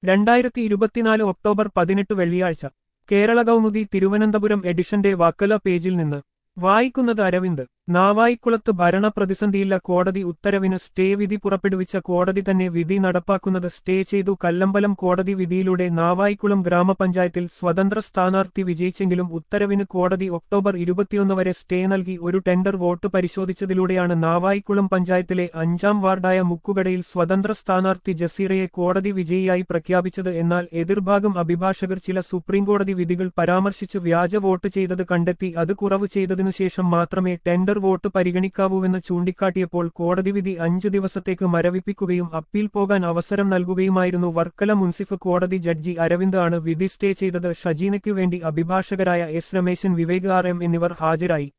രണ്ടായിരത്തി ഇരുപത്തിനാല് ഒക്ടോബർ പതിനെട്ട് വെള്ളിയാഴ്ച കേരള കൗമുദി തിരുവനന്തപുരം എഡിഷന്റെ വക്കല പേജിൽ നിന്ന് വായിക്കുന്നത് അരവിന്ദ് നാവായിക്കുളത്ത് ഭരണ പ്രതിസന്ധിയില്ല കോടതി ഉത്തരവിന് സ്റ്റേ വിധി പുറപ്പെടുവിച്ച കോടതി തന്നെ വിധി നടപ്പാക്കുന്നത് സ്റ്റേ ചെയ്തു കല്ലമ്പലം കോടതി വിധിയിലൂടെ നാവായിക്കുളം ഗ്രാമപഞ്ചായത്തിൽ സ്വതന്ത്ര സ്ഥാനാർത്ഥി വിജയിച്ചെങ്കിലും ഉത്തരവിന് കോടതി ഒക്ടോബർ ഇരുപത്തിയൊന്ന് വരെ സ്റ്റേ നൽകി ഒരു ടെൻഡർ വോട്ട് പരിശോധിച്ചതിലൂടെയാണ് നാവായിക്കുളം പഞ്ചായത്തിലെ അഞ്ചാം വാർഡായ മുക്കുകടയിൽ സ്വതന്ത്ര സ്ഥാനാർത്ഥി ജസീറയെ കോടതി വിജയിയായി പ്രഖ്യാപിച്ചത് എന്നാൽ എതിർഭാഗം അഭിഭാഷകർ ചില സുപ്രീംകോടതി വിധികൾ പരാമർശിച്ച് വ്യാജ വോട്ട് ചെയ്തത് കണ്ടെത്തി അത് കുറവ് ചെയ്തതിനുശേഷം മാത്രമേ ടെൻഡർ വോട്ട് പരിഗണിക്കാവൂവെന്ന് ചൂണ്ടിക്കാട്ടിയപ്പോൾ കോടതി വിധി അഞ്ച് ദിവസത്തേക്ക് മരവിപ്പിക്കുകയും അപ്പീൽ പോകാൻ അവസരം നൽകുകയുമായിരുന്നു വർക്കല മുൻസിഫ് കോടതി ജഡ്ജി അരവിന്ദ് ആണ് വിധി സ്റ്റേ ചെയ്തത് ഷജീനയ്ക്കു വേണ്ടി അഭിഭാഷകരായ S Rameshan Vivek R M എന്നിവർ ഹാജരായി